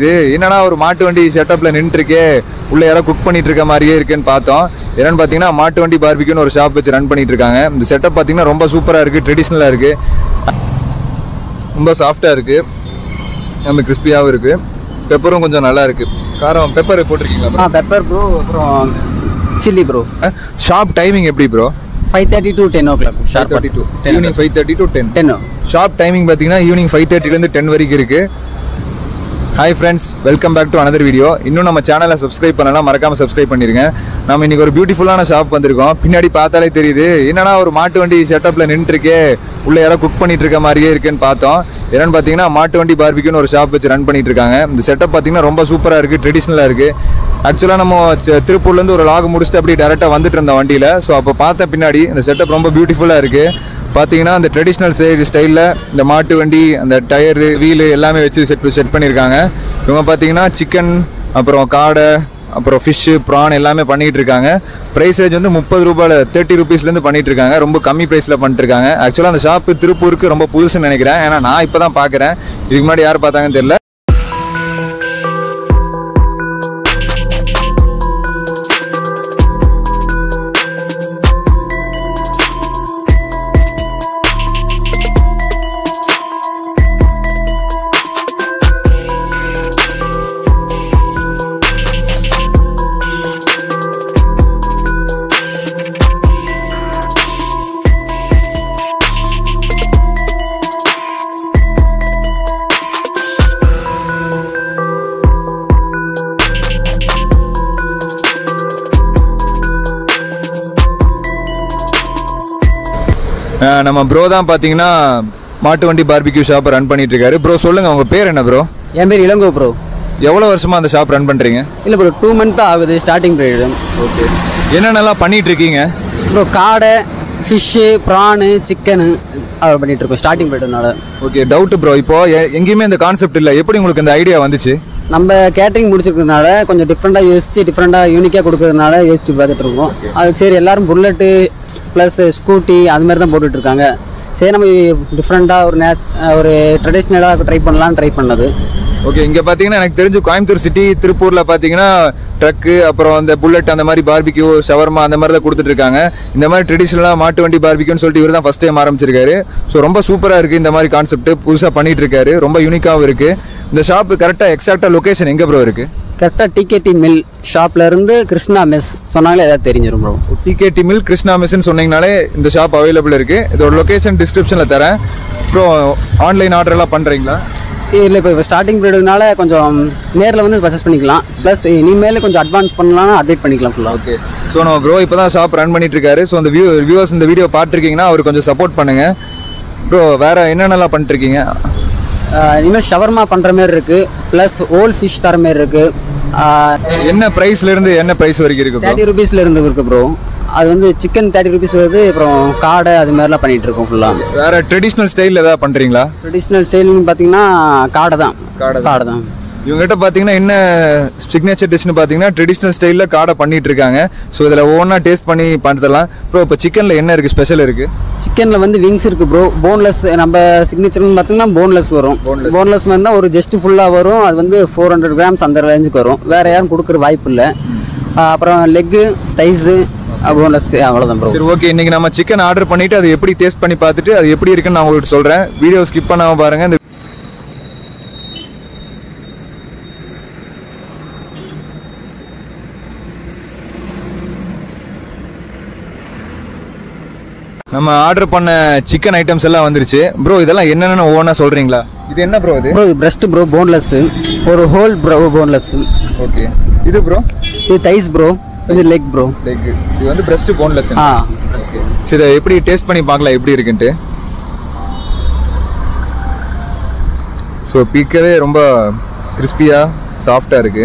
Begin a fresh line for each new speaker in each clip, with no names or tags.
இது என்னடா ஒரு மாட்டு வண்டி செட்டப்ல நின்றுருக்கே உள்ள யாரோ குக் பண்ணிட்டு இருக்க மாதிரியே இருக்குன்னு பார்த்தோம் என்னன்னு பார்த்தீங்கன்னா மாட்டு வண்டி பார்பிக்யூன்னு ஒரு ஷாப் வச்சு ரன் பண்ணிட்டு இருக்காங்க இந்த செட்டப் பார்த்தீங்கன்னா ரொம்ப சூப்பராக இருக்கு ட்ரெடிஷ்னலாக இருக்கு ரொம்ப சாஃப்டாக இருக்கு நம்ம கிறிஸ்பியாகவும் இருக்கு பெப்பரும் கொஞ்சம் நல்லா இருக்கு காரம் பெப்பர் போட்டிருக்கீங்களா
ஆ பெப்பர் ப்ரோ அப்புறம் சில்லி ப்ரோ
ஷாப் டைமிங் எப்படி bro
five thirty to ten o'clock sharp
thirty two evening five thirty to ten
ten
shop timing பார்த்தீங்கன்னா ஈவினிங் ஃபைவ் தேர்ட்டிலேருந்து டென் வரைக்கும் இருக்கு hi friends welcome back to another video இன்னும் நம்ம சேனலை subscribe பண்ணலாம் மறக்காம சப்ஸ்கிரைப் பண்ணிருங்க நம்ம இன்னைக்கு ஒரு பியூட்டிஃபுல்லான ஷாப் வந்திருக்கோம் பின்னாடி பார்த்தாலே தெரியுது என்னடா ஒரு மாட்டு வண்டி செட்டப்ல நின்றுருக்கே உள்ள யாரோ குக் பண்ணிட்டு இருக்க மாதிரியே இருக்குன்னு பார்த்தோம் என்னன்னு பார்த்தீங்கன்னா மாட்டு வண்டி பார்பிக்யூன்னு ஒரு ஷாப் வச்சு ரன் பண்ணிட்டு இருக்காங்க இந்த செட்டப் பார்த்தீங்கன்னா ரொம்ப சூப்பராக இருக்கு ட்ரெடிஷ்னலாக இருக்கு ஆக்சுவலாக நம்ம தி- திருப்பூர்லேருந்து ஒரு லாக் முடிச்சுட்டு அப்படியே டேரெக்டாக வந்துட்டு இருந்தோம் வண்டியில் ஸோ அப்போ பார்த்த பின்னாடி இந்த செட்டப் ரொம்ப பியூட்டிஃபுல்லாக இருக்கு பார்த்தீங்கன்னா அந்த ட்ரெடிஷ்னல் ஸ்டைலில் இந்த மாட்டு வண்டி அந்த டயரு வீலு எல்லாமே வச்சு செட் செட் பண்ணியிருக்காங்க இவங்க பார்த்தீங்கன்னா சிக்கன் அப்புறம் காடை அப்புறம் ஃபிஷ்ஷு ப்ரான் எல்லாமே பண்ணிட்டு இருக்காங்க ப்ரைஸ் ரேஞ்ச் வந்து முப்பது ரூபாயில் தேர்ட்டி ருபீஸ்லேருந்து பண்ணிட்டு இருக்காங்க ரொம்ப கம்மி ப்ரைஸில் பண்ணிட்டு இருக்காங்க ஆக்சுவலாக அந்த ஷாப்பு திருப்பூருக்கு ரொம்ப புதுசுன்னு நினைக்கிறேன் ஏன்னா நான் இப்போ தான் பார்க்குறேன் இதுக்கு முன்னாடி யார் பார்த்தாங்கன்னு தெரியல அஹ் நம்ம ப்ரோ தான் பார்த்தீங்கன்னா மாட்டு வண்டி பார்பிக்யூ ஷாப்பை ரன் பண்ணிட்டு இருக்காரு ப்ரோ சொல்லுங்க உங்க பேர் என்ன ப்ரோ
என் பேர் இளங்கோ ப்ரோ
எவ்வளோ வருஷமா அந்த ஷாப் ரன் பண்றீங்க
இல்லை ப்ரோ டூ மந்த் தான் ஆகுது ஸ்டார்டிங் பீரியடு
ஓகே என்னென்னலாம் பண்ணிட்டு இருக்கீங்க
ப்ரோ காடை ஃபிஷ்ஷு ப்ரானு சிக்கனு அதை பண்ணிட்டு இருக்கோம் ஸ்டார்டிங் பீரியட்னால
ஓகே டவுட் ப்ரோ இப்போ எ- எங்கேயுமே இந்த கான்செப்ட் இல்லை எப்படி உங்களுக்கு இந்த ஐடியா வந்துச்சு
நம்ம கேட்டரிங் முடிச்சிருக்கிறதுனால கொஞ்சம் டிஃப்ரெண்ட்டாக யோசிச்சு டிஃப்ரெண்ட்டாக யூனிக்காக கொடுக்கறதுனால யோசிச்சு பார்த்துட்டு இருக்கோம் அது சரி எல்லாரும் புல்லட்டு ப்ளஸ் ஸ்கூட்டி அது மாதிரி தான் போட்டுட்டு இருக்காங்க சரி நம்ம டிஃப்ரெண்ட்டாக ஒரு நே ஒரு ட்ரெடிஷ்னலாக ட்ரை பண்ணலாம்னு ட்ரை பண்ணது
ஓகே இங்க பாத்தீங்கன்னா எனக்கு தெரிஞ்சு கோயம்புத்தூர் சிட்டி திருப்பூர்ல பாத்தீங்கன்னா ட்ரக்கு அப்புறம் அந்த புல்லட் அந்த மாதிரி பார்பிக்யூ ஷவர்மா அந்த மாதிரி தான் கொடுத்துட்டு இருக்காங்க இந்த மாதிரி ட்ரெடிஷ்னலாக மாட்டு வண்டி பார்பிக்யூன்னு சொல்லிட்டு இவர் தான் ஃபர்ஸ்ட் டைம் ஆரம்பிச்சிருக்காரு ஸோ ரொம்ப சூப்பரா இருக்கு இந்த மாதிரி கான்செப்ட் புதுசா பண்ணிட்டு இருக்காரு ரொம்ப யூனிக்காவும் இருக்கு இந்த ஷாப் கரெக்டா எக்ஸாக்டா லொகேஷன் எங்க ப்ரோ இருக்கு
கரெக்டாக டிகேடி மில் ஷாப்ல இருந்து கிருஷ்ணா மெஸ் சொன்னாங்களே ஏதாவது தெரிஞ்சிடும் ப்ரோ
டிகேடி மில் கிருஷ்ணா மிஸ்ன்னு சொன்னீங்கனாலே இந்த ஷாப் அவைலபிள் இருக்கு இதோட லொகேஷன் டிஸ்கிரிப்ஷன்ல தரேன் அப்புறம் ஆன்லைன் ஆர்டர் எல்லாம் பண்றீங்களா
இல்லை இப்போ ஸ்டார்டிங் பீரியட்னால கொஞ்சம் நேரில் வந்து பர்ச்சேஸ் பண்ணிக்கலாம் ப்ளஸ் இனிமேல் கொஞ்சம் அட்வான்ஸ் பண்ணலாம்னா அப்டேட் பண்ணிக்கலாம் ஃபுல்லாக
ஓகே ஸோ நம்ம ப்ரோ இப்போ தான் ஷாப் ரன் பண்ணிட்டு இருக்காரு ஸோ அந்த வியூ வியூவர்ஸ் இந்த வீடியோ பார்த்துருக்கீங்கன்னா அவர் கொஞ்சம் சப்போர்ட் பண்ணுங்க ப்ரோ வேற என்னென்னலாம் பண்ணிட்டு இருக்கீங்க
இனிமேல் ஷவர்மா பண்ணுற மாதிரி இருக்குது ப்ளஸ் ஓல் ஃபிஷ் தர மாதிரி இருக்குது
என்ன ப்ரைஸ்ல இருந்து என்ன ப்ரைஸ் வரைக்கும் இருக்கு ப்ரோ
தேர்ட்டி ருபீஸில் இருந்து இருக்குது ப்ரோ அது வந்து சிக்கன் தேர்ட்டி ருபீஸ் வருது அப்புறம் காடை அது மாதிரிலாம் பண்ணிகிட்டு இருக்கோம் ஃபுல்லாக
வேற ட்ரெடிஷ்னல் ஸ்டைல் ஏதாவது பண்றீங்களா
ட்ரெடிஷ்னல் ஸ்டைல்னு பார்த்தீங்கன்னா காடை தான்
காடை
காடை தான்
இவங்ககிட்ட பார்த்தீங்கன்னா என்ன சிக்னேச்சர் டிஷ்னு பார்த்தீங்கன்னா ட்ரெடிஷ்னல் ஸ்டைலில் காடை பண்ணிட்டு இருக்காங்க ஸோ இதில் ஒவ்வொன்றா டேஸ்ட் பண்ணி பண்ணுறலாம் ப்ரோ இப்போ சிக்கனில் என்ன இருக்குது ஸ்பெஷல் இருக்குது
சிக்கனில் வந்து விங்ஸ் இருக்குது ப்ரோ போன்லெஸ் நம்ம சிக்னேச்சர்னு பார்த்தீங்கன்னா போன்லெஸ் வரும் போன்லெஸ் வந்தால் ஒரு ஜஸ்ட் ஃபுல்லாக வரும் அது வந்து ஃபோர் ஹண்ட்ரட் கிராம்ஸ் அந்த ரேஞ்சுக்கு வரும் வேறு யாரும் கொடுக்குற வாய்ப்பு இல்லை அப்புறம் லெக்கு தைஸு போன்லெஸ் அவ்வளோதான் ப்ரோ
சரி ஓகே இன்னைக்கு நம்ம சிக்கன் ஆர்டர் பண்ணிட்டு அது எப்படி டேஸ்ட் பண்ணி பார்த்துட்டு அது எப்படி இருக்குன்னு நான் உங்களுக்கு சொல்கிறேன் வீடியோ ஸ்கிப் பண்ணாம பாருங்க இந்த நம்ம ஆர்டர் பண்ண சிக்கன் ஐட்டம்ஸ் எல்லாம் வந்துருச்சு ப்ரோ இதெல்லாம் என்னென்னு ஒவ்வொன்றா சொல்கிறீங்களா இது என்ன ப்ரோ இது
ப்ரோ இது பிரஸ்ட் ப்ரோ போன்லெஸ்ஸு ஒரு ஹோல் ப்ரோ போன்லெஸ்ஸு
ஓகே இது ப்ரோ
இது தைஸ் ப்ரோ இது லெக் ப்ரோ
லைக் இது வந்து பிரஸ்ட் போன்லெஸ்
ஆ
சரி இதை எப்படி டேஸ்ட் பண்ணி பார்க்கலாம் எப்படி இருக்குன்ட்டு ஸோ பீக்கவே ரொம்ப கிறிஸ்பியாக சாஃப்டாக இருக்கு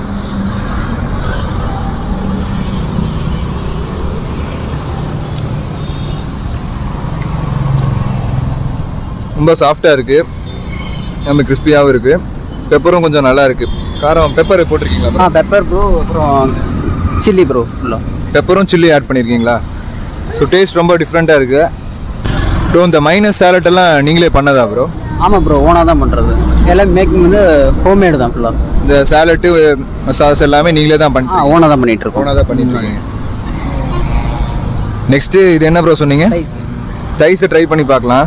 ரொம்ப சாஃப்டாக இருக்கு நம்ம கிறிஸ்பியாகவும் இருக்கு பெப்பரும் கொஞ்சம் நல்லா இருக்கு காரம் பெப்பர் போட்டிருக்கீங்களா
ஆ பெப்பர் ப்ரோ அப்புறம் சில்லி ப்ரோ ஃபுல்லாக
பெப்பரும் சில்லி ஆட் பண்ணியிருக்கீங்களா ஸோ டேஸ்ட் ரொம்ப டிஃப்ரெண்ட்டாக இருக்குது ப்ரோ இந்த மைனஸ் சேலட் எல்லாம் நீங்களே பண்ணதா ப்ரோ
ஆமாம் ப்ரோ ஓனாக தான் பண்ணுறது எல்லாம் மேக்கிங் வந்து ஹோம்மேடு தான் ஃபுல்லாக
இந்த சேலட்டு சாஸ் எல்லாமே நீங்களே தான்
ஆ
பண்ணி
ஓனாக தான் பண்ணிட்டு இருக்கோம்
ஓனாக தான் பண்ணிட்டு இருக்கீங்க நெக்ஸ்ட்டு இது என்ன ப்ரோ சொன்னீங்க தைஸை ட்ரை பண்ணி பார்க்கலாம்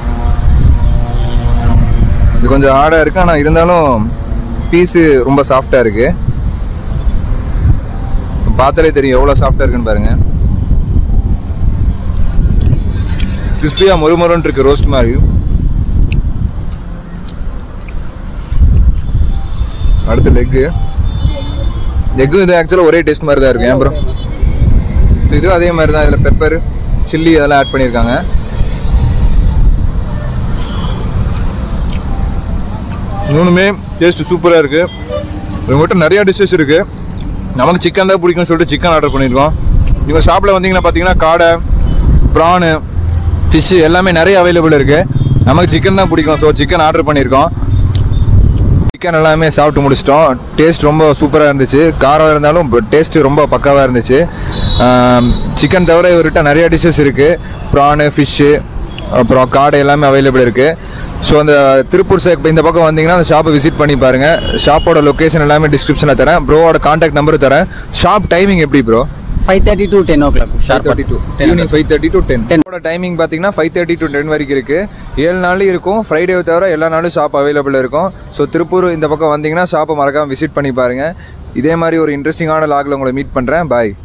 இது கொஞ்சம் ஹார்டாக இருக்கு ஆனால் இருந்தாலும் பீஸு ரொம்ப சாஃப்டாக இருக்கு பார்த்தாலே தெரியும் எவ்வளோ சாஃப்டாக இருக்குன்னு பாருங்க கிறிஸ்பியாக மொறுமொறுன்னு இருக்கு ரோஸ்ட் மாதிரி அடுத்து லெக்கு லெக்கும் இது ஆக்சுவலாக ஒரே டேஸ்ட் மாதிரி தான் இருக்கும் ஏன் ப்ரோ இதுவும் அதே மாதிரி தான் இதில் பெப்பர் சில்லி அதெல்லாம் ஆட் பண்ணியிருக்காங்க மூணுமே டேஸ்ட் சூப்பராக இருக்குது இவங்ககிட்ட நிறையா டிஷ்ஷஸ் இருக்குது நமக்கு சிக்கன் தான் பிடிக்கும்னு சொல்லிட்டு சிக்கன் ஆர்டர் பண்ணியிருக்கோம் இவங்க ஷாப்பில் வந்தீங்கன்னா பார்த்தீங்கன்னா காடை ப்ரானு ஃபிஷ்ஷு எல்லாமே நிறைய அவைலபிள் இருக்குது நமக்கு சிக்கன் தான் பிடிக்கும் ஸோ சிக்கன் ஆர்டர் பண்ணியிருக்கோம் சிக்கன் எல்லாமே சாப்பிட்டு முடிச்சிட்டோம் டேஸ்ட் ரொம்ப சூப்பராக இருந்துச்சு காரம் இருந்தாலும் டேஸ்ட்டு ரொம்ப பக்காவாக இருந்துச்சு சிக்கன் தவிர இவர்கிட்ட நிறைய டிஷ்ஷஸ் இருக்குது ப்ரானு ஃபிஷ்ஷு அப்புறம் காடை எல்லாமே அவைலபிள் இருக்குது ஸோ அந்த திருப்பூர் சைட் இந்த பக்கம் வந்தீங்கன்னா அந்த ஷாப்பை விசிட் பண்ணி பாருங்கள் ஷாப்போட லொக்கேஷன் எல்லாமே டிஸ்கிரிப்ஷனில் தரேன் ப்ரோவோட காண்டாக்ட் நம்பர் தரேன் ஷாப் டைமிங் எப்படி bro
five thirty to ten o'clock sharp
evening five thirty to ten டென்னோட டைமிங் பார்த்தீங்கன்னா ஃபைவ் தேர்ட்டி டு டென் வரைக்கும் இருக்குது ஏழு நாளும் இருக்கும் ஃப்ரைடே தவிர எல்லா நாளும் ஷாப் அவைலபிள் இருக்கும் ஸோ திருப்பூர் இந்த பக்கம் வந்தீங்கன்னா ஷாப்பை மறக்காம விசிட் பண்ணி பாருங்கள் இதே மாதிரி ஒரு இன்ட்ரெஸ்டிங்கான லாகில் உங்களை மீட் பண்ணுறேன் பாய்